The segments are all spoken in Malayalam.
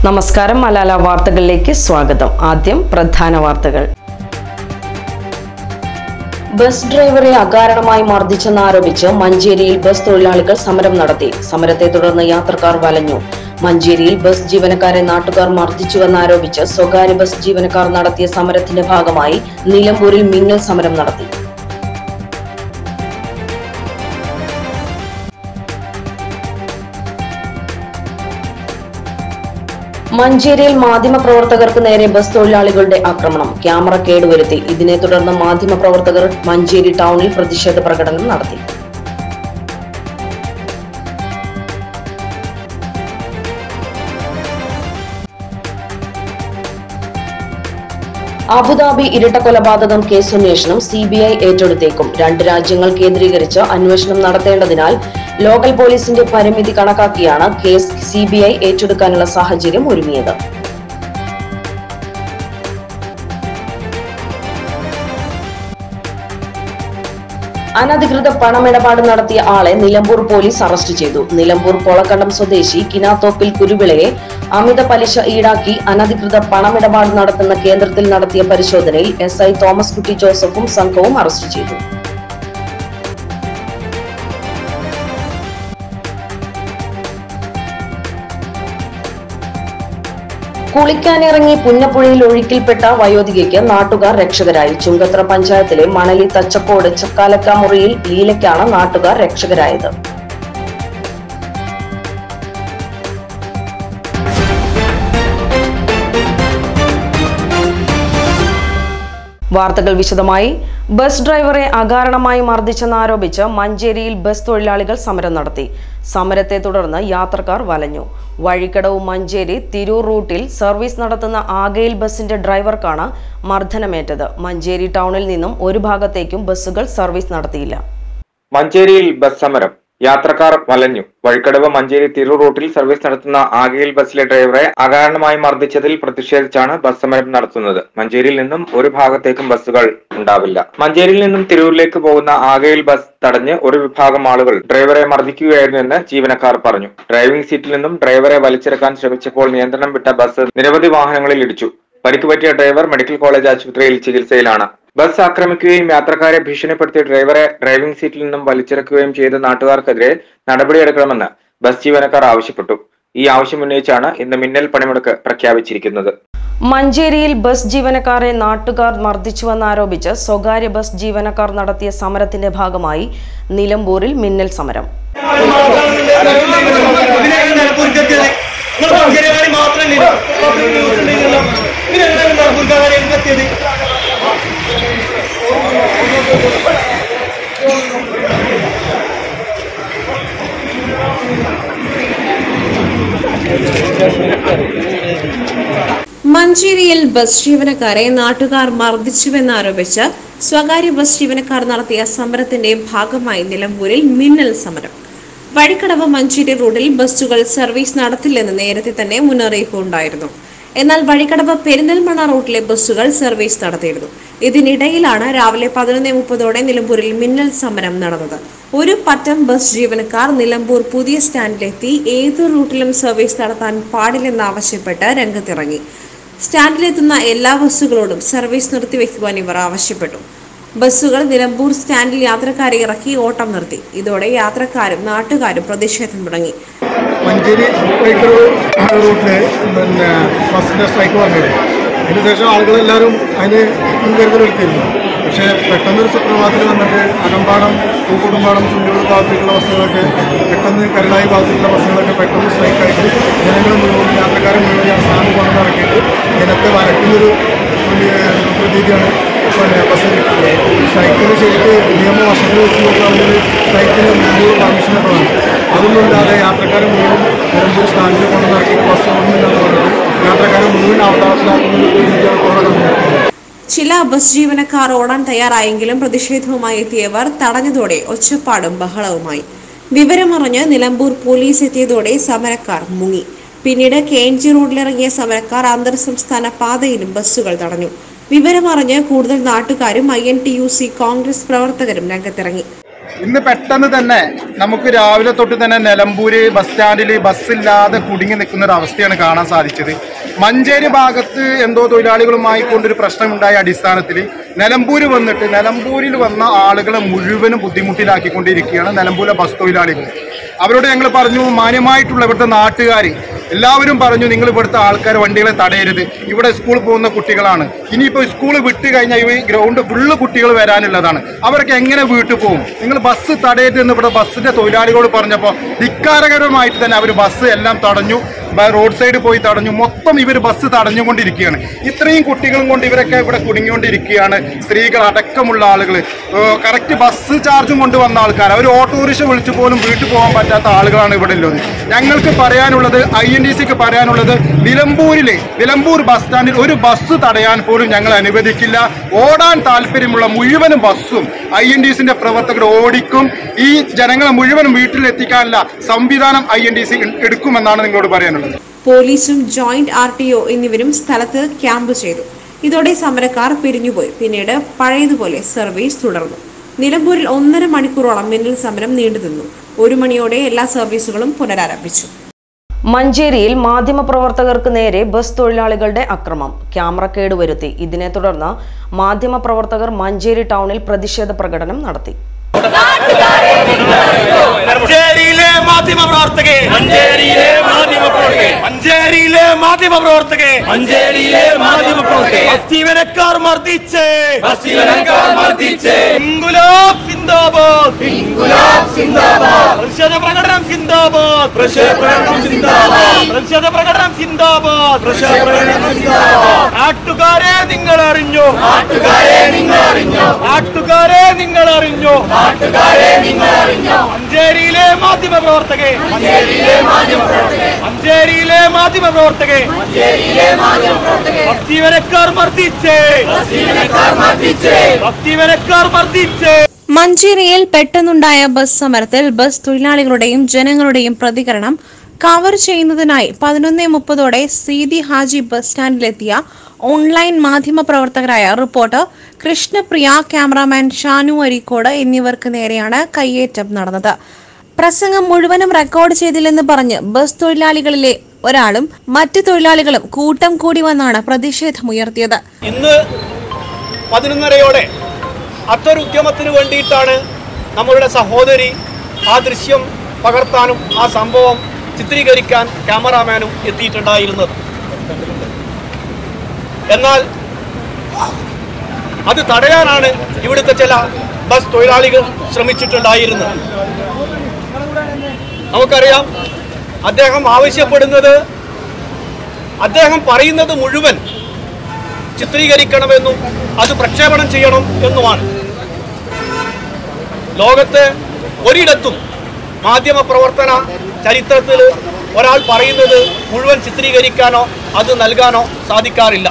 നമസ്കാരം മലാല വാർത്തകളിലേക്ക് സ്വാഗതം ആദ്യം പ്രധാന വാർത്തകൾ ബസ് ഡ്രൈവറെ അകാരണമായി മർദ്ദിച്ചെന്നാരോപിച്ച് മഞ്ചേരിയിൽ ബസ് തൊഴിലാളികൾ സമരം നടത്തി സമരത്തെ തുടർന്ന് യാത്രക്കാർ വലഞ്ഞു മഞ്ചേരിയിൽ ബസ് ജീവനക്കാരെ നാട്ടുകാർ മർദ്ദിച്ചുവെന്നാരോപിച്ച് സ്വകാര്യ ബസ് ജീവനക്കാർ നടത്തിയ സമരത്തിന്റെ ഭാഗമായി നിലമ്പൂരിൽ മിന്നൽ സമരം നടത്തി മഞ്ചേരിയിൽ മാധ്യമപ്രവർത്തകർക്ക് നേരെ ബസ് തൊഴിലാളികളുടെ ആക്രമണം ക്യാമറ കേടുവരുത്തി ഇതിനെ തുടർന്ന് മാധ്യമപ്രവർത്തകർ മഞ്ചേരി ടൗണിൽ പ്രതിഷേധ പ്രകടനം നടത്തി അബുദാബി ഇരട്ട കൊലപാതകം കേസന്വേഷണം സി ബി ഐ ഏറ്റെടുത്തേക്കും രണ്ട് രാജ്യങ്ങൾ കേന്ദ്രീകരിച്ച് അന്വേഷണം നടത്തേണ്ടതിനാൽ ലോക്കൽ പോലീസിന്റെ പരിമിതി കണക്കാക്കിയാണ് കേസ് സി ബി ഐ ഏറ്റെടുക്കാനുള്ള സാഹചര്യം ഒരുങ്ങിയത് അനധികൃത പണമിടപാട് നടത്തിയ ആളെ നിലമ്പൂർ പോലീസ് അറസ്റ്റ് ചെയ്തു നിലമ്പൂർ പൊളക്കണ്ടം സ്വദേശി കിനാത്തോപ്പിൽ കുരുവിളയെ അമിത പലിശ ഈടാക്കി അനധികൃത പണമിടപാട് നടത്തുന്ന കേന്ദ്രത്തിൽ നടത്തിയ പരിശോധനയിൽ എസ് ഐ തോമസ് കുട്ടി ജോസഫും സംഘവും അറസ്റ്റ് ചെയ്തു കുളിക്കാനിറങ്ങി പുന്നപ്പുഴയിൽ ഒഴുക്കിൽപ്പെട്ട വയോധികയ്ക്ക് നാട്ടുകാർ രക്ഷകരായി ചുങ്കത്ര പഞ്ചായത്തിലെ മണലി തച്ചക്കോട് ചക്കാലക്കാമുറിയിൽ ലീലയ്ക്കാണ് നാട്ടുകാർ രക്ഷകരായത് വാർത്തകൾ വിശദമായി ബസ് ഡ്രൈവറെ അകാരണമായി മർദ്ദിച്ചെന്നാരോപിച്ച് മഞ്ചേരിയിൽ ബസ് തൊഴിലാളികൾ സമരം നടത്തി സമരത്തെ തുടർന്ന് യാത്രക്കാർ വലഞ്ഞു വഴിക്കടവ് മഞ്ചേരി തിരൂർ റൂട്ടിൽ സർവീസ് നടത്തുന്ന ആകയിൽ ബസിന്റെ ഡ്രൈവർക്കാണ് മർദ്ദനമേറ്റത് മഞ്ചേരി ടൗണിൽ നിന്നും ഒരു ഭാഗത്തേക്കും ബസ്സുകൾ സർവീസ് നടത്തിയില്ല മഞ്ചേരിയിൽ ബസ് സമരം യാത്രക്കാർ വലഞ്ഞു വഴിക്കടവ് മഞ്ചേരി തിരൂർ റൂട്ടിൽ സർവീസ് നടത്തുന്ന ആകയിൽ ബസ്സിലെ ഡ്രൈവറെ അകാരണമായി മർദ്ദിച്ചതിൽ പ്രതിഷേധിച്ചാണ് ബസ് സമരം നടത്തുന്നത് മഞ്ചേരിയിൽ നിന്നും ഒരു ഭാഗത്തേക്കും ബസ്സുകൾ ഉണ്ടാവില്ല മഞ്ചേരിയിൽ നിന്നും തിരൂരിലേക്ക് പോകുന്ന ആകയിൽ ബസ് തടഞ്ഞ് ഒരു വിഭാഗം ആളുകൾ ഡ്രൈവറെ മർദ്ദിക്കുകയായിരുന്നു എന്ന് ജീവനക്കാർ പറഞ്ഞു ഡ്രൈവിംഗ് സീറ്റിൽ നിന്നും ഡ്രൈവറെ വലിച്ചിറക്കാൻ ശ്രമിച്ചപ്പോൾ നിയന്ത്രണം വിട്ട ബസ് നിരവധി വാഹനങ്ങളിൽ ഇടിച്ചു പരിക്ക് പറ്റിയ ഡ്രൈവർ മെഡിക്കൽ കോളേജ് ആശുപത്രിയിൽ ചികിത്സയിലാണ് ബസ് ആക്രമിക്കുകയും യാത്രക്കാരെ ഭീഷണിപ്പെടുത്തിയ ഡ്രൈവറെ ഡ്രൈവിംഗ് സീറ്റിൽ നിന്നും വലിച്ചിറക്കുകയും ചെയ്ത നാട്ടുകാർക്കെതിരെ നടപടിയെടുക്കണമെന്ന് ബസ് ജീവനക്കാർ ആവശ്യപ്പെട്ടു ഈ ആവശ്യം ഉന്നയിച്ചാണ് ഇന്ന് മിന്നൽ പണിമുടക്ക് പ്രഖ്യാപിച്ചിരിക്കുന്നത് മഞ്ചേരിയിൽ ബസ് ജീവനക്കാരെ നാട്ടുകാർ മർദ്ദിച്ചുവെന്നാരോപിച്ച് സ്വകാര്യ ബസ് ജീവനക്കാർ നടത്തിയ സമരത്തിന്റെ ഭാഗമായി നിലമ്പൂരിൽ മിന്നൽ സമരം മഞ്ചേരിയിൽ ബസ് ജീവനക്കാരെ നാട്ടുകാർ മർദ്ദിച്ചുവെന്നാരോപിച്ച് സ്വകാര്യ ബസ് ജീവനക്കാർ നടത്തിയ സമരത്തിന്റെ ഭാഗമായി നിലമ്പൂരിൽ മിന്നൽ സമരം വഴിക്കടവ് മഞ്ചേരി റൂട്ടിൽ ബസ്സുകൾ സർവീസ് നടത്തില്ലെന്ന് നേരത്തെ തന്നെ മുന്നറിയിപ്പ് ഉണ്ടായിരുന്നു എന്നാൽ വഴിക്കടവ് പെരിന്തൽമണ്ണ റൂട്ടിലെ ബസ്സുകൾ സർവീസ് നടത്തിയിരുന്നു ഇതിനിടയിലാണ് രാവിലെ പതിനൊന്ന് മുപ്പതോടെ നിലമ്പൂരിൽ മിന്നൽ സമരം നടന്നത് ഒരു പറ്റം ബസ് ജീവനക്കാർ നിലമ്പൂർ പുതിയ സ്റ്റാൻഡിലെത്തി ഏത് റൂട്ടിലും സർവീസ് നടത്താൻ പാടില്ലെന്നാവശ്യപ്പെട്ട് രംഗത്തിറങ്ങി സ്റ്റാൻഡിലെത്തുന്ന എല്ലാ ബസ്സുകളോടും സർവീസ് നിർത്തിവെക്കുവാൻ ഇവർ ആവശ്യപ്പെട്ടു ബസ്സുകൾ നിലമ്പൂർ സ്റ്റാൻഡിൽ യാത്രക്കാരെ ഇറക്കി ഓട്ടം നിർത്തി ഇതോടെ യാത്രക്കാരും നാട്ടുകാരും പ്രതിഷേധം തുടങ്ങി മഞ്ചേരി സ്ട്രൈക്ക് റൂട്ടിൽ പിന്നെ ബസ്സിൻ്റെ സ്ട്രൈക്ക് വന്നത് അതിനുശേഷം ആളുകളെല്ലാവരും അതിന് മുൻകരുതലെടുത്തിരുന്നു പക്ഷേ പെട്ടെന്നൊരു സുപ്രഭാതത്തിൽ വന്നിട്ട് അകമ്പാടം പൂക്കുടുംപാടം ചുണ്ടൂർ ഭാഗത്തേക്കുള്ള ബസ്സുകളൊക്കെ പെട്ടെന്ന് കരുളായി ഭാഗത്തേക്കുള്ള ബസ്സുകളൊക്കെ പെട്ടെന്ന് സ്ട്രൈക്കായിട്ട് ജനങ്ങൾ മുഴുവൻ യാത്രക്കാരെ മുഴുവൻ ആ സ്ഥാനം കൊണ്ടു ഇറക്കിയിട്ട് ജനത്തെ വരയ്ക്കുന്നൊരു ഒരു പ്രതീതിയാണ് പിന്നെ ബസ്സിൽ സ്ട്രൈക്കിന് ശരിക്ക് നിയമവശത്തിൽ വെച്ച് നോക്കുകയാണെങ്കിൽ സ്ട്രൈക്കിന് മുമ്പ് പെർമിഷനൊക്കെ വേണം അതൊന്നും ഇല്ലാതെ യാത്രക്കാരെ മുഴുവൻ നിലമ്പൂർ സ്റ്റാൻഡിൽ കൊണ്ടു ഇറക്കി ബസ് ഓടുന്നില്ലെന്ന് പറഞ്ഞിട്ട് യാത്രക്കാരെ മുഴുവൻ അവതാളത്തിലാക്കുന്ന ഒരു രീതിയാണ് ഇപ്പോൾ അവിടെ നടന്നത് ചില ബസ് ജീവനക്കാർ ഓടാൻ തയ്യാറായെങ്കിലും പ്രതിഷേധവുമായി എത്തിയവർ തടഞ്ഞതോടെ ഒച്ചപ്പാടും ബഹളവുമായി വിവരമറിഞ്ഞ് നിലമ്പൂർ പോലീസ് എത്തിയതോടെ സമരക്കാർ മുങ്ങി പിന്നീട് കെ എൻ ജി റോഡിലിറങ്ങിയ സമരക്കാർ അന്തർ സംസ്ഥാന പാതയിലും ബസ്സുകൾ തടഞ്ഞു വിവരമറിഞ്ഞ് കൂടുതൽ നാട്ടുകാരും I N T U C Congress പ്രവർത്തകരും രംഗത്തിറങ്ങി ഇന്ന് പെട്ടെന്ന് തന്നെ നമുക്ക് രാവിലെ തൊട്ട് തന്നെ നിലമ്പൂര് ബസ് സ്റ്റാൻഡിൽ ബസ്സില്ലാതെ കുടുങ്ങി നിൽക്കുന്ന ഒരു അവസ്ഥയാണ് കാണാൻ സാധിച്ചത് മഞ്ചേരി ഭാഗത്ത് എന്തോ തൊഴിലാളികളുമായി കൊണ്ടൊരു പ്രശ്നമുണ്ടായ അടിസ്ഥാനത്തിൽ നിലമ്പൂര് വന്നിട്ട് നിലമ്പൂരിൽ വന്ന ആളുകളെ മുഴുവനും ബുദ്ധിമുട്ടിലാക്കിക്കൊണ്ടിരിക്കുകയാണ് നിലമ്പൂരിലെ ബസ് തൊഴിലാളികൾ അവരോട് ഞങ്ങൾ പറഞ്ഞു മാന്യമായിട്ടുള്ള ഇവിടുത്തെ നാട്ടുകാർ എല്ലാവരും പറഞ്ഞു നിങ്ങൾ ഇവിടുത്തെ ആൾക്കാർ വണ്ടികളെ തടയരുത് ഇവിടെ സ്കൂളിൽ പോകുന്ന കുട്ടികളാണ് ഇനിയിപ്പോൾ സ്കൂൾ വിട്ട് കഴിഞ്ഞാൽ ഈ ഗ്രൗണ്ട് ഫുള്ള് കുട്ടികൾ വരാനുള്ളതാണ് അവരൊക്കെ എങ്ങനെ വീട്ടിൽ പോകും നിങ്ങൾ ബസ് തടയരുത് എന്ന് ഇവിടെ ബസ്സിന്റെ തൊഴിലാളികളോട് പറഞ്ഞപ്പോൾ ധിക്കാരകരമായിട്ട് തന്നെ അവർ ബസ് എല്ലാം തടഞ്ഞു ബ- റോഡ് സൈഡ് പോയി തടഞ്ഞു മൊത്തം ഇവർ ബസ് തടഞ്ഞുകൊണ്ടിരിക്കുകയാണ് ഇത്രയും കുട്ടികളും കൊണ്ട് ഇവരൊക്കെ ഇവിടെ കുടുങ്ങിക്കൊണ്ടിരിക്കുകയാണ് സ്ത്രീകൾ അടക്കമുള്ള ആളുകൾ കറക്റ്റ് ബസ് ചാർജും കൊണ്ട് വന്ന ആൾക്കാർ അവർ ഓട്ടോറിക്ഷ വിളിച്ചു പോലും വീട്ടിൽ പോകാൻ പറ്റാത്ത ആളുകളാണ് ഇവിടെ ഉള്ളത് ഞങ്ങൾക്ക് പറയാനുള്ളത് ഐ എൻ ഡി സിക്ക് പറയാനുള്ളത് നിലമ്പൂരിലെ നിലമ്പൂർ ബസ് സ്റ്റാൻഡിൽ ഒരു ബസ് തടയാൻ പോലും ഞങ്ങൾ അനുവദിക്കില്ല ഓടാൻ താല്പര്യമുള്ള മുഴുവനും ബസ്സും ഐ എൻ ഡി സിന്റെ പ്രവർത്തകർ ഓടിക്കും ഈ ജനങ്ങളെ മുഴുവനും വീട്ടിലെത്തിക്കാനുള്ള സംവിധാനം ഐ എൻ ഡി സി എടുക്കുമെന്നാണ് നിങ്ങളോട് പറയാനുള്ളത് പോലീസും ജോയിന്റ് ആർ ടി ഒ എന്നിവരും സ്ഥലത്ത് ക്യാമ്പ് ചെയ്തു ഇതോടെ സമരക്കാർ പിരിഞ്ഞുപോയി പിന്നീട് പഴയതുപോലെ സർവീസ് തുടർന്നു നിലമ്പൂരിൽ ഒന്നര മണിക്കൂറോളം മിന്നൽ സമരം നീണ്ടുനിന്നു ഒരു മണിയോടെ എല്ലാ സർവീസുകളും പുനരാരംഭിച്ചു മഞ്ചേരിയിൽ മാധ്യമപ്രവർത്തകർക്ക് നേരെ ബസ് തൊഴിലാളികളുടെ അക്രമം ക്യാമറ കേടുവരുത്തി ഇതിനെ തുടർന്ന് മാധ്യമപ്രവർത്തകർ മഞ്ചേരി ടൗണിൽ പ്രതിഷേധ പ്രകടനം നടത്തി മഞ്ചേരിയിലെ മാധ്യമ പ്രവർത്തകെ മഞ്ചേരിയിലെ മാധ്യമ പ്രവർത്തകെ മഞ്ചേരിയിലെ മാധ്യമ പ്രവർത്തകെ മഞ്ചേരിയിലെ മാധ്യമ പ്രവർത്തകെ ജീവനക്കാർ മർദ്ദിച്ച് ജീവനക്കാർ മർദ്ദിച്ച് ഇൻകുലാബ് സിന്ദാബാദ് ഇൻകുലാബ് സിന്ദാബാദ് പ്രതിഷേധ പ്രകടനം സിന്ദാബാദ് പ്രതിഷേധ പ്രകടനം സിന്ദാബാദ് പ്രതിഷേധ പ്രകടനം സിന്ദാബാദ് പ്രതിഷേധ പ്രകടനം സിന്ദാബാദ് നാട്ടുകാരെ നിങ്ങൾ അറിഞ്ഞു നാട്ടുകാരെ നിങ്ങൾ അറിഞ്ഞോ നാട്ടുകാരെ നിങ്ങൾ അറിഞ്ഞു നാട്ടുകാരെ നിങ്ങൾ അറിഞ്ഞോ മഞ്ചേരിയിലെ മാധ്യമ പ്രവർത്തകെ മഞ്ചേരിയിലെ മാധ്യമ പ്രവർത്തകെ മഞ്ചേരിയിലെ മാധ്യമ പ്രവർത്തകെ മഞ്ചേരിയിലെ മാധ്യമ പ്രവർത്തകെ ജീവനക്കാർ മർദ്ദിച്ച് ജീവനക്കാർ മർദ്ദിച്ച് ജീവനക്കാർ മർദ്ദിച്ച് മഞ്ചേരിയിൽ പെട്ടെന്നുണ്ടായ ബസ് സമരത്തിൽ ബസ് തൊഴിലാളികളുടെയും ജനങ്ങളുടെയും പ്രതികരണം കവർ ചെയ്യുന്നതിനായി പതിനൊന്ന് മുപ്പതോടെ സീതി ഹാജി ബസ് സ്റ്റാൻഡിലെത്തിയ ഓൺലൈൻ മാധ്യമ പ്രവർത്തകരായ റിപ്പോർട്ടർ കൃഷ്ണപ്രിയ ക്യാമറാമാൻ ഷാനു അരീക്കോട് എന്നിവർക്ക് നേരെയാണ് കയ്യേറ്റം നടന്നത് പ്രസംഗം മുഴുവനും റെക്കോർഡ് ചെയ്തില്ലെന്ന് പറഞ്ഞ് ബസ് തൊഴിലാളികളിലെ ഒരാളും മറ്റ് തൊഴിലാളികളും കൂട്ടം കൂടി വന്നാണ് പ്രതിഷേധമുയർത്തിയത് ഇന്ന് പതിനൊന്നരയോടെ അത്തൊരു ഉദ്യമത്തിന് വേണ്ടിയിട്ടാണ് നമ്മളുടെ സഹോദരി ആ ദൃശ്യം പകർത്താനും ആ സംഭവം ചിത്രീകരിക്കാൻ ക്യാമറാമാനും എത്തിയിട്ടുണ്ടായിരുന്നത് എന്നാൽ അത് തടയാനാണ് ഇവിടുത്തെ ചില ബസ് തൊഴിലാളികൾ ശ്രമിച്ചിട്ടുണ്ടായിരുന്നത് നമുക്കറിയാം അദ്ദേഹം ആവശ്യപ്പെടുന്നത് അദ്ദേഹം പറയുന്നത് മുഴുവൻ ചിത്രീകരിക്കണമെന്നും അത് പ്രക്ഷേപണം ചെയ്യണം എന്നുമാണ് ലോകത്ത് ഒരിടത്തും മാധ്യമ പ്രവർത്തന ചരിത്രത്തിൽ ഒരാൾ പറയുന്നത് മുഴുവൻ ചിത്രീകരിക്കാനോ അത് നൽകാനോ സാധിക്കാറില്ല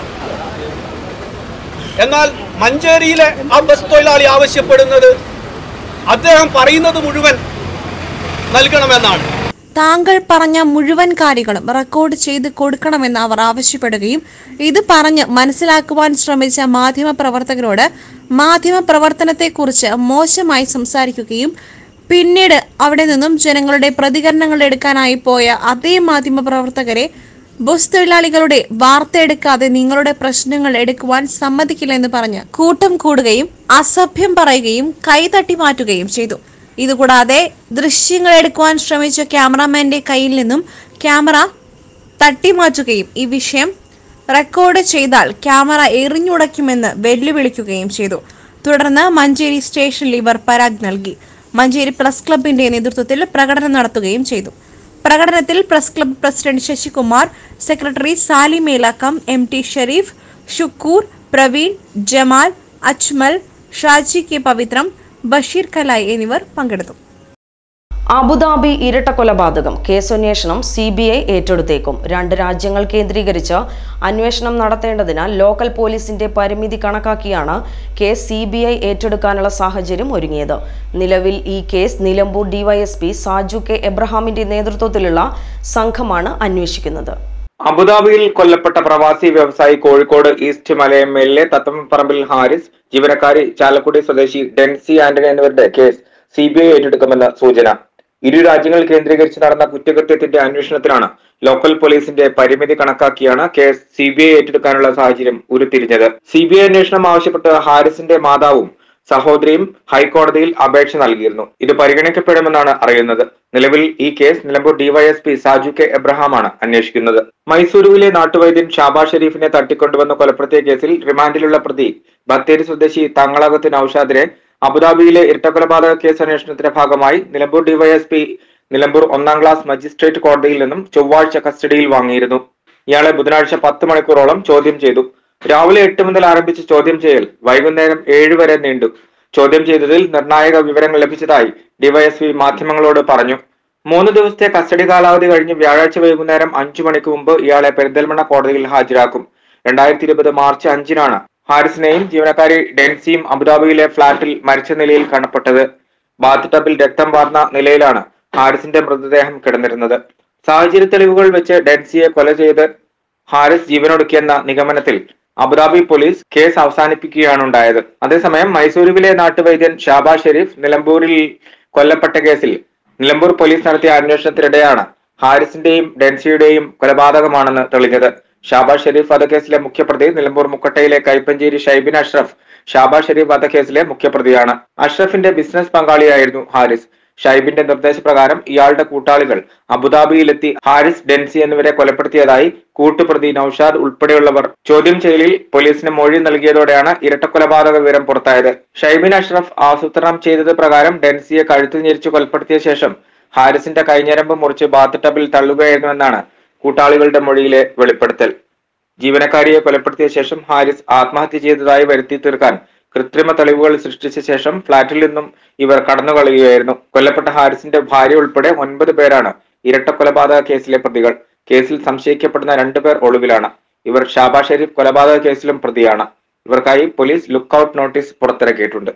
എന്നാൽ മഞ്ചേരിയിലെ ആ ബസ് തൊഴിലാളി ആവശ്യപ്പെടുന്നത് അദ്ദേഹം പറയുന്നത് മുഴുവൻ നൽകണമെന്നാണ് താങ്കൾ പറഞ്ഞ മുഴുവൻ കാര്യങ്ങളും റെക്കോർഡ് ചെയ്ത് കൊടുക്കണമെന്ന് അവർ ആവശ്യപ്പെടുകയും ഇത് പറഞ്ഞ് മനസ്സിലാക്കുവാൻ ശ്രമിച്ച മാധ്യമ പ്രവർത്തകരോട് മാധ്യമ പ്രവർത്തനത്തെക്കുറിച്ച് മോശമായി സംസാരിക്കുകയും പിന്നീട് അവിടെ നിന്നും ജനങ്ങളുടെ പ്രതികരണങ്ങൾ എടുക്കാനായി പോയ അതേ മാധ്യമ പ്രവർത്തകരെ ബസ് തൊഴിലാളികളുടെ വാർത്ത എടുക്കാതെ നിങ്ങളുടെ പ്രശ്നങ്ങൾ എടുക്കുവാൻ സമ്മതിക്കില്ലെന്ന് പറഞ്ഞ് കൂട്ടം കൂടുകയും അസഭ്യം പറയുകയും കൈതട്ടി മാറ്റുകയും ചെയ്തു ഇതുകൂടാതെ ദൃശ്യങ്ങൾ എടുക്കുവാൻ ശ്രമിച്ച ക്യാമറാമാന്റെ കയ്യിൽ നിന്നും ക്യാമറ തട്ടിമാറ്റുകയും ഈ വിഷയം റെക്കോർഡ് ചെയ്താൽ ക്യാമറ എറിഞ്ഞുടയ്ക്കുമെന്ന് വെല്ലുവിളിക്കുകയും ചെയ്തു തുടർന്ന് മഞ്ചേരി സ്റ്റേഷനിൽ ഇവർ പരാതി നൽകി മഞ്ചേരി പ്രസ് ക്ലബിന്റെ നേതൃത്വത്തിൽ പ്രകടനം നടത്തുകയും ചെയ്തു പ്രകടനത്തിൽ press club president Sasikumar secretary Sali Melakkam M T Sherif Shukoor Praveen Jamal Ajmal Shaji K Pavithram Basheer Kalai എന്നിവർ പങ്കെടുത്തു അബുദാബി ഇരട്ട കൊലപാതകം കേസന്വേഷണം സി ബി ഐ ഏറ്റെടുത്തേക്കും രണ്ട് രാജ്യങ്ങൾ കേന്ദ്രീകരിച്ച് അന്വേഷണം നടത്തേണ്ടതിനാൽ ലോക്കൽ പോലീസിന്റെ പരിമിതി കണക്കാക്കിയാണ് കേസ് സി ബി ഐ ഏറ്റെടുക്കാനുള്ള സാഹചര്യം ഒരുങ്ങിയത് നിലവിൽ ഈ case Nilambur DYSP Saju K എബ്രഹാമിന്റെ നേതൃത്വത്തിലുള്ള സംഘമാണ് അന്വേഷിക്കുന്നത് അബുദാബിയിൽ കൊല്ലപ്പെട്ട പ്രവാസി വ്യവസായി കോഴിക്കോട് ഈസ്റ്റ് മലയമ്മയിലെ തത്തമ്മപ്പറമ്പിൽ ഹാരിസ് ജീവനക്കാരി ചാലക്കുടി സ്വദേശി ഡെൻസി ആന്റണി എന്നിവരുടെ കേസ് സി ബി ഐ ഏറ്റെടുക്കുമെന്ന് സൂചന ഇരു രാജ്യങ്ങൾ കേന്ദ്രീകരിച്ച് നടന്ന കുറ്റകൃത്യത്തിന്റെ അന്വേഷണത്തിലാണ് ലോക്കൽ പോലീസിന്റെ പരിമിതി കണക്കാക്കിയാണ് കേസ് സി ബി ഐ ഏറ്റെടുക്കാനുള്ള സാഹചര്യം ഉരുത്തിരിഞ്ഞത് സി ബി ഐ അന്വേഷണം ആവശ്യപ്പെട്ട് ഹാരിസിന്റെ മാതാവും സഹോദരിയും ഹൈക്കോടതിയിൽ അപേക്ഷ നൽകിയിരുന്നു ഇത് പരിഗണിക്കപ്പെടുമെന്നാണ് അറിയുന്നത് നിലവിൽ ഈ case Nilambur DYSP Saju K എബ്രഹാമാണ് അന്വേഷിക്കുന്നത് മൈസൂരുവിലെ നാട്ടുവൈദ്യൻ ഷാബാ ഷെരീഫിനെ തട്ടിക്കൊണ്ടുവന്ന് കൊലപ്പെടുത്തിയ കേസിൽ റിമാൻഡിലുള്ള പ്രതി ബത്തേരി സ്വദേശി തങ്ങളകത്ത് നൌഷാദിനെ അബുദാബിയിലെ ഇരട്ടക്കൊലപാതക കേസ് അന്വേഷണത്തിന്റെ ഭാഗമായി നിലമ്പൂർ ഡിവൈഎസ്പി നിലമ്പൂർ ഒന്നാം ക്ലാസ് മജിസ്ട്രേറ്റ് കോടതിയിൽ നിന്നും ചൊവ്വാഴ്ച കസ്റ്റഡിയിൽ വാങ്ങിയിരുന്നു ഇയാളെ ബുധനാഴ്ച പത്ത് മണിക്കൂറോളം ചോദ്യം ചെയ്തു രാവിലെ എട്ട് മുതൽ ആരംഭിച്ച ചോദ്യം ചെയ്യൽ വൈകുന്നേരം ഏഴ് വരെ നീണ്ടു ചോദ്യം ചെയ്തതിൽ നിർണായക വിവരങ്ങൾ ലഭിച്ചതായി ഡിവൈഎസ്പി മാധ്യമങ്ങളോട് പറഞ്ഞു മൂന്ന് ദിവസത്തെ കസ്റ്റഡി കാലാവധി കഴിഞ്ഞ് വ്യാഴാഴ്ച വൈകുന്നേരം അഞ്ചു മണിക്ക് മുമ്പ് ഇയാളെ പെരിന്തൽമണ്ണ കോടതിയിൽ ഹാജരാക്കും രണ്ടായിരത്തി ഇരുപത് മാർച്ച് അഞ്ചിനാണ് ഹാരിസിനെയും ജീവനക്കാരി ഡെൻസിയും അബുദാബിയിലെ ഫ്ളാറ്റിൽ മരിച്ച നിലയിൽ കാണപ്പെട്ടത് ബാത്ത് ടബിൽ രക്തം വാർന്ന നിലയിലാണ് ഹാരിസിന്റെ മൃതദേഹം കിടന്നിരുന്നത് സാഹചര്യ തെളിവുകൾ വെച്ച് ഡെൻസിയെ കൊല ചെയ്ത് ഹാരിസ് ജീവനൊടുക്കിയെന്ന നിഗമനത്തിൽ അബുദാബി പോലീസ് കേസ് അവസാനിപ്പിക്കുകയാണ് ഉണ്ടായത് അതേസമയം മൈസൂരുവിലെ നാട്ടുവൈദ്യൻ ഷാബാ ഷെരീഫ് നിലമ്പൂരിൽ കൊല്ലപ്പെട്ട കേസിൽ നിലമ്പൂർ പോലീസ് നടത്തിയ അന്വേഷണത്തിനിടെയാണ് ഹാരിസിന്റെയും ഡെൻസിയുടെയും കൊലപാതകമാണെന്ന് തെളിഞ്ഞത് ഷാബാ ഷെരീഫ് വധക്കേസിലെ മുഖ്യപ്രതി നിലമ്പൂർ മുക്കട്ടയിലെ കൈപ്പഞ്ചേരി ഷൈബിൻ അഷ്റഫ് ഷാബാ ഷെരീഫ് വധക്കേസിലെ മുഖ്യപ്രതിയാണ് അഷ്റഫിന്റെ ബിസിനസ് പങ്കാളിയായിരുന്നു ഹാരിസ് ഷൈബിന്റെ നിർദ്ദേശപ്രകാരം ഇയാളുടെ കൂട്ടാളികൾ അബുദാബിയിലെത്തി ഹാരിസ് ഡെൻസി എന്നിവരെ കൊലപ്പെടുത്തിയതായി കൂട്ടുപ്രതി നൌഷാദ് ഉൾപ്പെടെയുള്ളവർ ചോദ്യം ചെയ്യലിൽ പോലീസിന് മൊഴി നൽകിയതോടെയാണ് ഇരട്ടക്കൊലപാതക വിവരം പുറത്തായത് ഷൈബിൻ അഷ്റഫ് ആസൂത്രണം ചെയ്തത് പ്രകാരം ഡെൻസിയെ കഴുത്ത് ഞെരിച്ച് കൊലപ്പെടുത്തിയ ശേഷം ഹാരിസിന്റെ കൈഞ്ഞരമ്പ് മുറിച്ച് ബാത്ത് ടബിൽ തള്ളുകയായിരുന്നുവെന്നാണ് കൂട്ടാളികളുടെ മൊഴിയിലെ വെളിപ്പെടുത്തൽ ജീവനക്കാരിയെ കൊലപ്പെടുത്തിയ ശേഷം ഹാരിസ് ആത്മഹത്യ ചെയ്തതായി വരുത്തി തീർക്കാൻ കൃത്രിമ തെളിവുകൾ സൃഷ്ടിച്ച ശേഷം ഫ്ളാറ്റിൽ നിന്നും ഇവർ കടന്നുകളയുകയായിരുന്നു കൊല്ലപ്പെട്ട ഹാരിസിന്റെ ഭാര്യ ഉൾപ്പെടെ ഒൻപത് പേരാണ് ഇരട്ട കൊലപാതക കേസിലെ പ്രതികൾ കേസിൽ സംശയിക്കപ്പെടുന്ന രണ്ടുപേർ ഒളിവിലാണ് ഇവർ ഷാബാ ഷെരീഫ് കൊലപാതക കേസിലും പ്രതിയാണ് ഇവർക്കായി പോലീസ് ലുക്കൌട്ട് നോട്ടീസ് പുറത്തിറക്കിയിട്ടുണ്ട്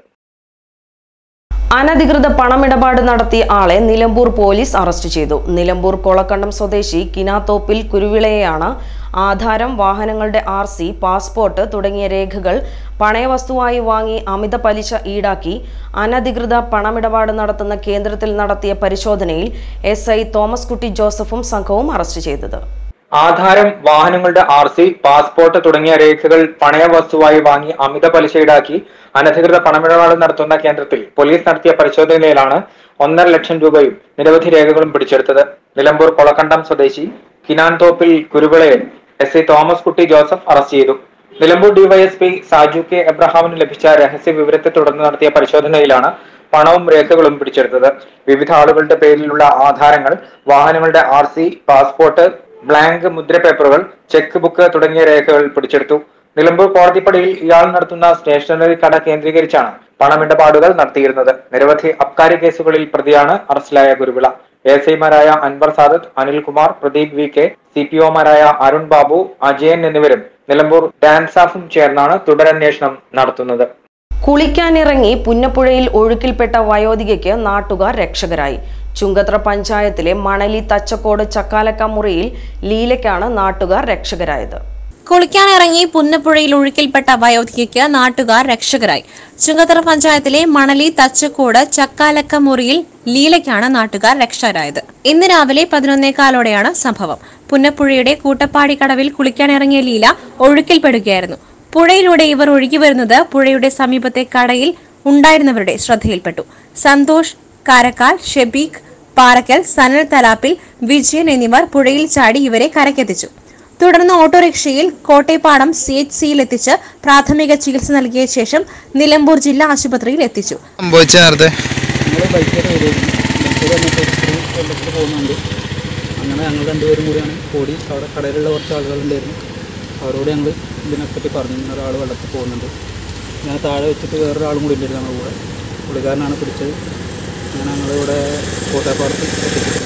അനധികൃത പണമിടപാട് നടത്തിയ ആളെ നിലമ്പൂർ പോലീസ് അറസ്റ്റ് ചെയ്തു നിലമ്പൂർ കൊളക്കണ്ടം സ്വദേശി കിനാത്തോപ്പിൽ കുരുവിളയെയാണ് ആധാരം വാഹനങ്ങളുടെ ആർ സി പാസ്പോർട്ട് തുടങ്ങിയ രേഖകൾ പണയവസ്തുവായി വാങ്ങി അമിത പലിശ ഈടാക്കി അനധികൃത പണമിടപാട് നടത്തുന്ന കേന്ദ്രത്തിൽ നടത്തിയ പരിശോധനയിൽ എസ് ഐ തോമസ് കുട്ടി ജോസഫും സംഘവും അറസ്റ്റ് ചെയ്തത് ആധാരം വാഹനങ്ങളുടെ ആർ സി പാസ്പോർട്ട് തുടങ്ങിയ രേഖകൾ പണയ വസ്തുവായി വാങ്ങി അമിത പലിശ ഈടാക്കി അനധികൃത പണമിടപാട് നടത്തുന്ന കേന്ദ്രത്തിൽ പോലീസ് നടത്തിയ പരിശോധനയിലാണ് ഒന്നര ലക്ഷം രൂപയും നിരവധി രേഖകളും പിടിച്ചെടുത്തത് നിലമ്പൂർ കൊളക്കണ്ടം സ്വദേശി കിനാൻ തോപ്പിൽ കുരുവിളയെ S I Thomas Kutty Joseph arrest ചെയ്തു നിലമ്പൂർ ഡിവൈഎസ്പി സാജു കെ എബ്രഹാമിന് ലഭിച്ച രഹസ്യ വിവരത്തെ തുടർന്ന് നടത്തിയ പരിശോധനയിലാണ് പണവും രേഖകളും പിടിച്ചെടുത്തത് വിവിധ ആളുകളുടെ പേരിലുള്ള ആധാരങ്ങൾ വാഹനങ്ങളുടെ ആർ സി പാസ്പോർട്ട് ബ്ലാങ്ക് മുദ്ര പേപ്പറുകൾ ചെക്ക് ബുക്ക് തുടങ്ങിയ രേഖകൾ പിടിച്ചെടുത്തു നിലമ്പൂർ കോടതിപ്പടിയിൽ ഇയാൾ നടത്തുന്ന സ്റ്റേഷനറി കട കേന്ദ്രീകരിച്ചാണ് പണമിടപാടുകൾ നടത്തിയിരുന്നത് നിരവധി അബ്കാരി കേസുകളിൽ പ്രതിയാണ് അറസ്റ്റിലായ ഗുരുവിള എസ് ഐമാരായ Anwar Sadath Anilkumar Pradeep V K C P ഒമാരായ അരുൺ ബാബു അജയൻ എന്നിവരും നിലമ്പൂർ ഡാൻസാഫും ചേർന്നാണ് തുടരന്വേഷണം നടത്തുന്നത് കുളിക്കാനിറങ്ങി പുന്നപ്പുഴയിൽ ഒഴുക്കിൽപ്പെട്ട വയോധികയ്ക്ക് നാട്ടുകാർ രക്ഷകരായി ചുങ്കത്ര പഞ്ചായത്തിലെ മണലി തച്ചക്കോട് ചക്കാലക്ക മുറിയിൽ ലീലയ്ക്കാണ് നാട്ടുകാർ രക്ഷകരായത് കുളിക്കാനിറങ്ങി പുന്നപ്പുഴയിൽ ഒഴുക്കിൽപ്പെട്ട വയോധികയ്ക്ക് നാട്ടുകാർ രക്ഷകരായി ചുങ്കത്തറ പഞ്ചായത്തിലെ മണലി തച്ചക്കോട് ചക്കാലക്ക മുറിയിൽ ലീലയ്ക്കാണ് നാട്ടുകാർ രക്ഷകരായത് ഇന്ന് രാവിലെ പതിനൊന്നേകാലോടെയാണ് സംഭവം പുന്നപ്പുഴയുടെ കൂട്ടപ്പാടി കടവിൽ കുളിക്കാനിറങ്ങിയ ലീല ഒഴുക്കിൽപ്പെടുകയായിരുന്നു പുഴയിലൂടെ ഇവർ ഒഴുകി വരുന്നത് പുഴയുടെ സമീപത്തെ കടയിൽ ഉണ്ടായിരുന്നവരുടെ ശ്രദ്ധയിൽപ്പെട്ടു സന്തോഷ് കാരക്കാൽ ഷെബീഖ് പാറക്കൽ സനൽ തലാപ്പിൽ വിജയൻ എന്നിവർ പുഴയിൽ ചാടി ഇവരെ കരക്കെത്തിച്ചു തുടർന്ന് ഓട്ടോറിക്ഷയിൽ കോട്ടേപ്പാടം സി എച്ച് സിയിൽ എത്തിച്ച് പ്രാഥമിക ചികിത്സ നൽകിയ ശേഷം നിലമ്പൂർ ജില്ലാ ആശുപത്രിയിൽ എത്തിച്ചു സംഭവിച്ച നേരത്തെ ഞങ്ങൾ ബൈക്കായിട്ട് വരുമായിരുന്നു ബൈക്കിൽ വന്നിട്ട് ഒരു സ്ത്രീ വെള്ളത്തിൽ പോകുന്നുണ്ട് അങ്ങനെ ഞങ്ങൾ രണ്ടുപേരും കൂടിയാണ് ഓടി അവിടെ കടയിലുള്ള കുറച്ച് ആളുകളുണ്ടായിരുന്നു അവരോട് ഞങ്ങൾ ഇതിനെപ്പറ്റി പറഞ്ഞു ഇങ്ങനെ ഒരാൾ വെള്ളത്തിൽ പോകുന്നുണ്ട് ഞാൻ താഴെ വെച്ചിട്ട് വേറൊരാളും കൂടി ഉണ്ടായിരുന്നു ഞങ്ങളുടെ കൂടെ പുള്ളിക്കാരനാണ് പിടിച്ചത് അങ്ങനെ ഞങ്ങളിവിടെ കോട്ടയപ്പാടത്ത് എത്തിച്ചു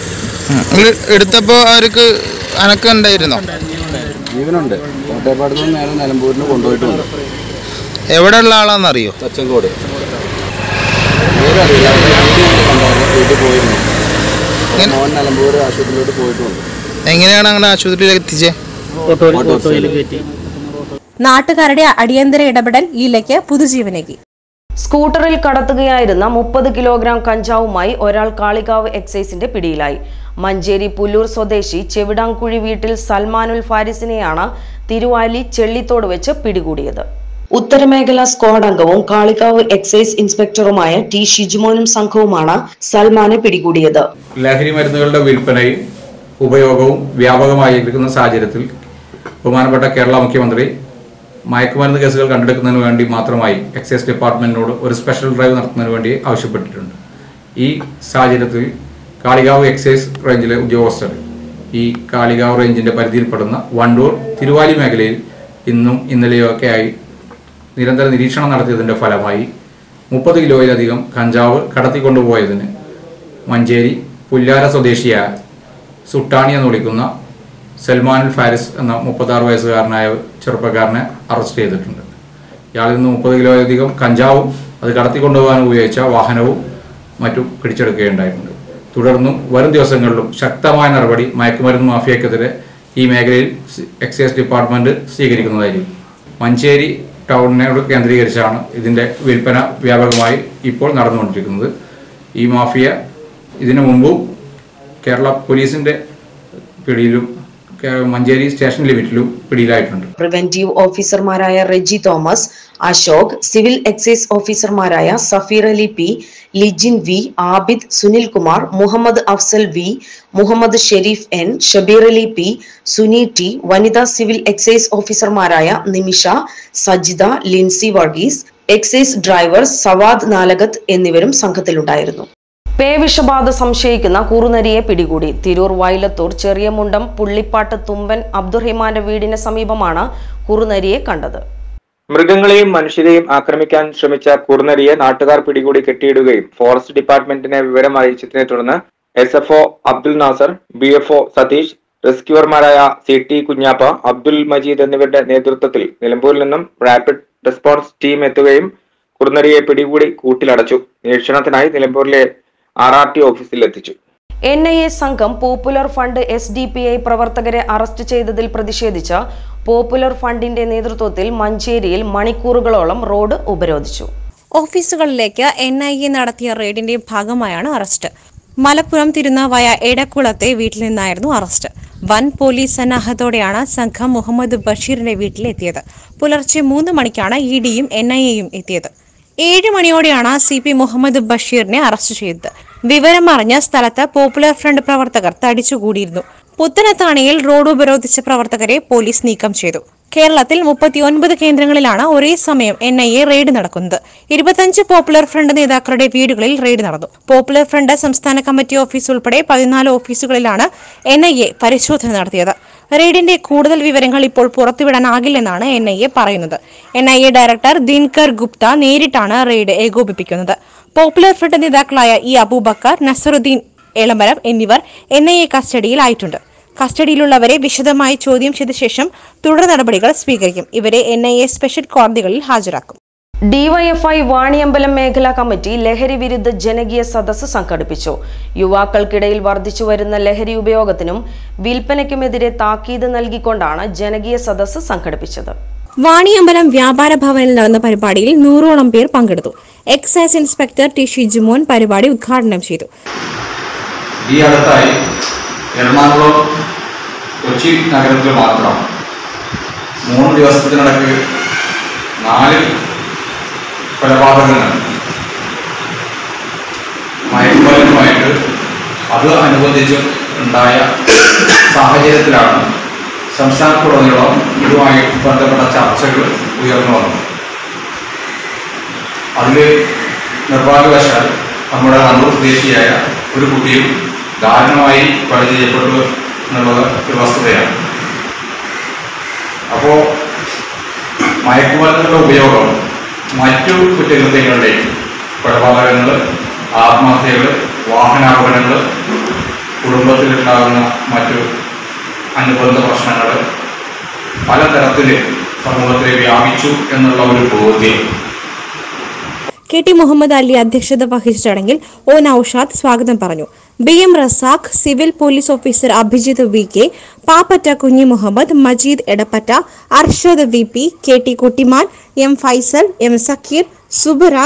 എടുത്തപ്പോ അവർക്ക് അനക്കം ഉണ്ടായിരുന്നോ ജീവനുണ്ട് കോട്ടയപ്പാടത്ത് നിന്ന് നേരെ നിലമ്പൂരിന് കൊണ്ടുപോയിട്ടുണ്ട് എവിടെ ഉള്ള ആളാന്നറിയോ തച്ചങ്കോട് പേരറിയില്ല അവിടെ വീഡിയോ ഞങ്ങൾ കണ്ടായിരുന്നു വീട്ടിൽ പോയിരുന്നു മോൻ നിലമ്പൂർ ആശുപത്രിയിലോട്ട് പോയിട്ടുണ്ട് എങ്ങനെയാണ് അങ്ങനെ ആശുപത്രിയിൽ എത്തിച്ചേ ഓട്ടോയിൽ കയറ്റി നാട്ടുകാരുടെ അടിയന്തര ഇടപെടൽ ലീലയ്ക്ക് പുതുജീവനേകി സ്കൂട്ടറിൽ കടത്തുകയായിരുന്ന മുപ്പത് കിലോഗ്രാം കഞ്ചാവുമായി ഒരാൾ കാളികാവ് എക്സൈസിന്റെ പിടിയിലായി മഞ്ചേരി പുല്ലൂർ സ്വദേശി ചെവിടാങ്കുഴി വീട്ടിൽ സൽമാനുൽ ഫാരിസിനെയാണ് തിരുവാലി ചെള്ളിത്തോട് വെച്ച് പിടികൂടിയത് ഉത്തരമേഖല സ്ക്വാഡ് അംഗവും കാളികാവ് എക്സൈസ് ഇൻസ്പെക്ടറുമായ ടി ഷിജുമോനും സംഘവുമാണ് സൽമാനെ പിടികൂടിയത് ലഹരി മരുന്നുകളുടെ വിൽപ്പനയും ഉപയോഗവും വ്യാപകമായിരിക്കുന്ന സാഹചര്യത്തിൽ ബഹുമാനപ്പെട്ട കേരള മുഖ്യമന്ത്രി മയക്കുമരുന്ന് കേസുകൾ കണ്ടെടുക്കുന്നതിന് വേണ്ടി മാത്രമായി എക്സൈസ് ഡിപ്പാർട്ട്മെന്റിനോട് ഒരു സ്പെഷ്യൽ ഡ്രൈവ് നടത്തുന്നതിന് വേണ്ടി ആവശ്യപ്പെട്ടിട്ടുണ്ട് ഈ സാഹചര്യത്തിൽ കാളികാവ് എക്സൈസ് റേഞ്ചിലെ ഉദ്യോഗസ്ഥർ ഈ കാളികാവ് റേഞ്ചിന്റെ പരിധിയിൽപ്പെടുന്ന വണ്ടൂർ തിരുവാലി മേഖലയിൽ ഇന്നും ഇന്നലെയൊക്കെയായി നിരന്തര നിരീക്ഷണം നടത്തിയതിന്റെ ഫലമായി മുപ്പത് കിലോയിലധികം കഞ്ചാവ് കടത്തിക്കൊണ്ടുപോയതിന് മഞ്ചേരി പുല്ലാര സ്വദേശിയായ സുട്ടാണി എന്ന് വിളിക്കുന്ന സൽമാൻ ഫാരിസ് എന്ന മുപ്പത്താറ് വയസ്സുകാരനായ ചെറുപ്പക്കാരനെ അറസ്റ്റ് ചെയ്തിട്ടുണ്ട് ഇയാളിൽ നിന്ന് മുപ്പത് കിലോയിലധികം കഞ്ചാവും അത് കടത്തിക്കൊണ്ടുപോകാൻ ഉപയോഗിച്ച വാഹനവും മറ്റും പിടിച്ചെടുക്കുകയുണ്ടായിട്ടുണ്ട് തുടർന്നും വരും ദിവസങ്ങളിലും ശക്തമായ നടപടി മയക്കുമരുന്ന് മാഫിയക്കെതിരെ ഈ മേഖലയിൽ സി- എക്സൈസ് ഡിപ്പാർട്ട്മെന്റ് സ്വീകരിക്കുന്നതായിരിക്കും മഞ്ചേരി ടൗണിനോട് കേന്ദ്രീകരിച്ചാണ് ഇതിന്റെ വിൽപ്പന വ്യാപകമായി ഇപ്പോൾ നടന്നുകൊണ്ടിരിക്കുന്നത് ഈ മാഫിയ ഇതിനു മുമ്പും കേരള പോലീസിന്റെ പിടിയിലും കേ- മഞ്ചേരി സ്റ്റേഷൻ ലിമിറ്റിലും പിടിയിലായിട്ടുണ്ട് പ്രിവെന്റീവ് ഓഫീസർമാരായ റെജി തോമസ് അശോക് സിവിൽ എക്സൈസ് ഓഫീസർമാരായ Safeer Ali P Lijin V Abid Sunil Kumar Muhammad Afsal V Muhammad Sherif N Shabeer Ali P Suni T വനിതാ സിവിൽ എക്സൈസ് ഓഫീസർമാരായ നിമിഷ സജിത ലിൻസി വർഗീസ് എക്സൈസ് ഡ്രൈവർ സവാദ് നാലകത്ത് എന്നിവരും സംഘത്തിലുണ്ടായിരുന്നു പേവിഷബാധ സംശയിക്കുന്ന കുറുനരിയെ പിടികൂടി തിരൂർ വയലത്തൂർ ചെറിയമുണ്ടം പുള്ളിപ്പാട്ട് തുമ്പൻ അബ്ദുറഹിമാന്റെ വീടിന് സമീപമാണ് കുറുനരിയെ കണ്ടത് മൃഗങ്ങളെയും മനുഷ്യരെയും ആക്രമിക്കാൻ ശ്രമിച്ച കുറുനരിയെ നാട്ടുകാർ പിടികൂടി കെട്ടിയിടുകയും ഫോറസ്റ്റ് ഡിപ്പാർട്ട്മെന്റിനെ വിവരം അറിയിച്ചതിനെ തുടർന്ന് S F O Abdul Nasar B F O Satheesh റെസ്ക്യൂവർമാരായ സി ടി കുഞ്ഞാപ്പ അബ്ദുൽ മജീദ് എന്നിവരുടെ നേതൃത്വത്തിൽ നിലമ്പൂരിൽ നിന്നും റാപ്പിഡ് റെസ്പോൺസ് ടീം എത്തുകയും കുറുനരിയെ പിടികൂടി കൂട്ടിലടച്ചു നിരീക്ഷണത്തിനായി നിലമ്പൂരിലെ ആർ ആർ ടി ഓഫീസിൽ എത്തിച്ചു എൻ ഐ എ സംഘം Popular Front S D P I പ്രവർത്തകരെ അറസ്റ്റ് ചെയ്തതിൽ പ്രതിഷേധിച്ച് പോപ്പുലർ ഫണ്ടിന്റെ നേതൃത്വത്തിൽ മഞ്ചേരിയിൽ മണിക്കൂറുകളോളം റോഡ് ഉപരോധിച്ചു ഓഫീസുകളിലേക്ക് എൻ ഐ എ നടത്തിയ റെയ്ഡിന്റെ ഭാഗമായാണ് അറസ്റ്റ് മലപ്പുറം തിരുനാവായ എടക്കുളത്തെ വീട്ടിൽ നിന്നായിരുന്നു അറസ്റ്റ് വൻ പോലീസ് സന്നാഹത്തോടെയാണ് സംഘം മുഹമ്മദ് ബഷീറിന്റെ വീട്ടിലെത്തിയത് പുലർച്ചെ മൂന്ന് മണിക്കാണ് ഇ ഡിയും എൻ ഐ എയും എത്തിയത് ഏഴ് മണിയോടെയാണ് സി പി മുഹമ്മദ് ബഷീറിനെ അറസ്റ്റ് ചെയ്തത് വിവരമറിഞ്ഞ സ്ഥലത്ത് പോപ്പുലർ ഫ്രണ്ട് പ്രവർത്തകർ തടിച്ചുകൂടിയിരുന്നു പുത്തനത്താണിയിൽ റോഡ് ഉപരോധിച്ച പ്രവർത്തകരെ പോലീസ് നീക്കം ചെയ്തു കേരളത്തിൽ മുപ്പത്തിയൊൻപത് കേന്ദ്രങ്ങളിലാണ് ഒരേ സമയം എൻ ഐ എ റെയ്ഡ് നടക്കുന്നത് ഇരുപത്തഞ്ച് പോപ്പുലർ ഫ്രണ്ട് നേതാക്കളുടെ വീടുകളിൽ റെയ്ഡ് നടന്നു പോപ്പുലർ ഫ്രണ്ട് സംസ്ഥാന കമ്മിറ്റി ഓഫീസ് ഉൾപ്പെടെ പതിനാല് ഓഫീസുകളിലാണ് എൻ ഐ എ പരിശോധന നടത്തിയത് റെയ്ഡിന്റെ കൂടുതൽ വിവരങ്ങൾ ഇപ്പോൾ പുറത്തുവിടാനാകില്ലെന്നാണ് എൻ ഐ എ പറയുന്നത് N I A director Dinkar Gupta നേരിട്ടാണ് റെയ്ഡ് ഏകോപിപ്പിക്കുന്നത് പോപ്പുലർ ഫ്രണ്ട് നേതാക്കളായ ഇ അബൂബക്കർ നസറുദ്ദീൻ എളമരം എന്നിവർ എൻ ഐ എ കസ്റ്റഡിയിലായിട്ടുണ്ട് കസ്റ്റഡിയിലുള്ളവരെ വിശദമായി ചോദ്യം ചെയ്ത ശേഷം തുടർ നടപടികൾ സ്വീകരിക്കും ഇവരെ എൻ ഐ എ സ്പെഷ്യൽ കോടതികളിൽ ഹാജരാക്കും ഡിവൈഎഫ്ഐ വാണിയമ്പലം മേഖലാ കമ്മിറ്റി ലഹരി വിരുദ്ധ ജനകീയ സദസ്സ് സംഘടിപ്പിച്ചു യുവാക്കൾക്കിടയിൽ വർദ്ധിച്ചു വരുന്ന ലഹരി ഉപയോഗത്തിനും വിൽപ്പനയ്ക്കുമെതിരെ താക്കീത് നൽകിക്കൊണ്ടാണ് ജനകീയ സദസ്സ് സംഘടിപ്പിച്ചത് വാണിയമ്പലം വ്യാപാര ഭവനിൽ നടന്ന പരിപാടിയിൽ നൂറോളം പേർ പങ്കെടുത്തു എക്സൈസ് ഇൻസ്പെക്ടർ ടി ഷിജുമോൻ പരിപാടി ഉദ്ഘാടനം ചെയ്തു ഈ അടുത്തായി എറണാകുളം കൊച്ചി നഗരത്തിൽ മാത്രം മൂന്ന് ദിവസത്തിനിടയ്ക്ക് നാല് കൊലപാതകങ്ങൾ മയക്കുമരുന്നുമായിട്ട് അത് അനുബന്ധിച്ച് ഉണ്ടായ സാഹചര്യത്തിലാണ് സംസ്ഥാനത്തുടനീളം ഇതുമായി ബന്ധപ്പെട്ട ചർച്ചകൾ ഉയർന്നു വന്നത് അതിൽ നിർഭാഗ്യവശാൽ നമ്മുടെ കണ്ണൂർ സ്വദേശിയായ ഒരു കുട്ടിയും ദാരുണമായി കൊല ചെയ്യപ്പെട്ടു എന്നുള്ളത് ഒരു വസ്തുതയാണ് അപ്പോൾ മയക്കുമരുന്നുകളുടെ ഉപയോഗം മറ്റു കുറ്റകൃത്യങ്ങളുടെയും കൊലപാതകങ്ങൾ ആത്മഹത്യകൾ വാഹനാപകടങ്ങൾ കുടുംബത്തിലുണ്ടാകുന്ന മറ്റു അനുബന്ധ പ്രശ്നങ്ങൾ പലതരത്തിൽ സമൂഹത്തിൽ വ്യാപിച്ചു എന്നുള്ള ഒരു ബോധ്യം കെ ടി മുഹമ്മദ് അലി അധ്യക്ഷത വഹിച്ച ചടങ്ങിൽ ഒ നൌഷാദ് സ്വാഗതം പറഞ്ഞു B M Razak civil police officer Abhijith V K Pappatta Kunhi Muhammad Majeed Edappatta Arshad V P K T Kuttiman M Faisal M Zakir Subaraj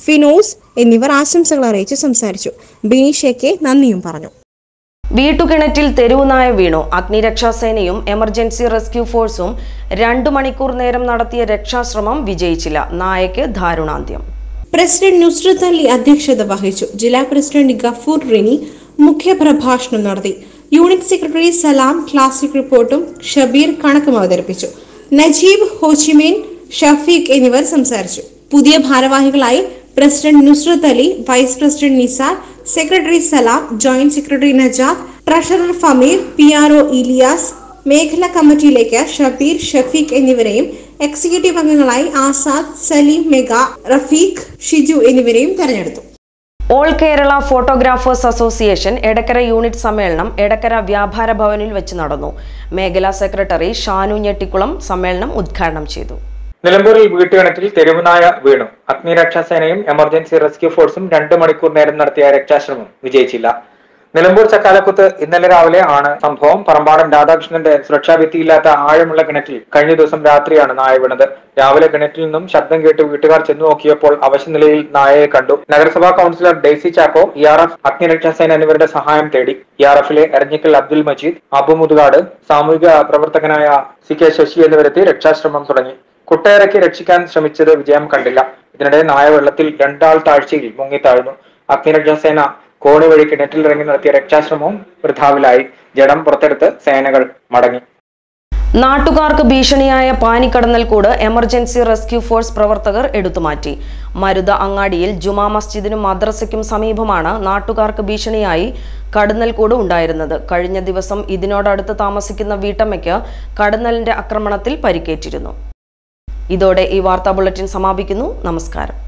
Finos എന്നിവർ ആശംസകൾ അറിയിച്ച് സംസാരിച്ചു ബിനീഷയ്ക്ക് നന്ദിയും പറഞ്ഞു വീട്ടുകിണറ്റിൽ തെരുവുനായ വീണു അഗ്നിരക്ഷാസേനയും എമർജൻസി റെസ്ക്യൂ ഫോഴ്സും രണ്ടു മണിക്കൂർ നേരം നടത്തിയ രക്ഷാശ്രമം വിജയിച്ചില്ല നായയ്ക്ക് ദാരുണാന്ത്യം പ്രസിഡന്റ് നുസ്രത്ത് അലി അധ്യക്ഷത വഹിച്ചു ജില്ലാ പ്രസിഡന്റ് ഗഫൂർ റിനി മുഖ്യപ്രഭാഷണം നടത്തി യൂണിറ്റ് സെക്രട്ടറി സലാം ക്ലാസിക് റിപ്പോർട്ടും ഷബീർ കണക്കും അവതരിപ്പിച്ചു നജീബ് ഹോച്ചിമീൻ ഷഫീഖ് എന്നിവർ സംസാരിച്ചു പുതിയ ഭാരവാഹികളായി president Nusrath Ali vice president Nisar secretary Salam joint secretary Najad treasurer Fameer P R O Iliyas മേഖലാ കമ്മിറ്റിയിലേക്ക് ഷബീർ ഷഫീഖ് എന്നിവരെയും എക്സിക്യൂട്ടീവ് അംഗങ്ങളായി ആസാദ് സലീം മെഗ റഫീഖ് ഷിജു എന്നിവരെയും തെരഞ്ഞെടുത്തു all Kerala photographers association Edakkara unit സമ്മേളനം എടക്കര വ്യാപാര ഭവനിൽ വെച്ച് നടന്നു മേഖലാ സെക്രട്ടറി ഷാനു ഞെട്ടിക്കുളം സമ്മേളനം ഉദ്ഘാടനം ചെയ്തു നിലമ്പൂരിൽ വീട്ടുകിണറ്റിൽ തെരുവുനായ വീണു അഗ്നിരക്ഷാസേനയും എമർജൻസി റെസ്ക്യൂ ഫോഴ്സും രണ്ട് മണിക്കൂർ നേരം നടത്തിയ രക്ഷാശ്രമം വിജയിച്ചില്ല നിലമ്പൂർ ചക്കാലക്കുത്ത് ഇന്നലെ രാവിലെ ആണ് സംഭവം പറമ്പാടൻ രാധാകൃഷ്ണന്റെ സുരക്ഷാ ഭിത്തിയില്ലാത്ത ആഴമുള്ള കിണറ്റിൽ കഴിഞ്ഞ ദിവസം രാത്രിയാണ് നായ വീണത് രാവിലെ കിണറ്റിൽ നിന്നും ശബ്ദം കേട്ട് വീട്ടുകാർ ചെന്നു നോക്കിയപ്പോൾ അവശനിലയിൽ നായയെ കണ്ടു നഗരസഭാ councillor Daisy Chacko E R F അഗ്നിരക്ഷാസേന എന്നിവരുടെ സഹായം തേടി ഇ ആർ എഫിലെ എരഞ്ഞിക്കൽ അബ്ദുൽ മജീദ് അബു മുതുകാട് സാമൂഹിക പ്രവർത്തകനായ സി കെ ശശി എന്നിവരെത്തി രക്ഷാശ്രമം തുടങ്ങി കുട്ടയിറക്കി രക്ഷിക്കാൻ ശ്രമിച്ചത് വിജയം കണ്ടില്ല ഇതിനിടെ നായ വെള്ളത്തിൽ രണ്ടാൾ താഴ്ചയിൽ മുങ്ങി താഴ്ന്നു അഗ്നിരക്ഷാസേന കോണി വഴി കിണറ്റിലിറങ്ങി നടത്തിയ രക്ഷാശ്രമവും വൃഥാവിലായി ജഡം പുറത്തെടുത്ത് സേനകൾ മടങ്ങി നാട്ടുകാർക്ക് ഭീഷണിയായ പാനിക്കടന്നൽക്കൂട് എമർജൻസി റെസ്ക്യൂ ഫോഴ്സ് പ്രവർത്തകർ എടുത്തുമാറ്റി മരുത അങ്ങാടിയിൽ ജുമാ മസ്ജിദിനും മദ്രസയ്ക്കും സമീപമാണ് നാട്ടുകാർക്ക് ഭീഷണിയായി കടന്നൽക്കൂട് ഉണ്ടായിരുന്നത് കഴിഞ്ഞ ദിവസം ഇതിനോടടുത്ത് താമസിക്കുന്ന വീട്ടമ്മയ്ക്ക് കടന്നലിന്റെ ആക്രമണത്തിൽ പരിക്കേറ്റിരുന്നു ഇതോടെ ഈ വാർത്താ ബുള്ളറ്റിൻ സമാപിക്കുന്നു നമസ്കാരം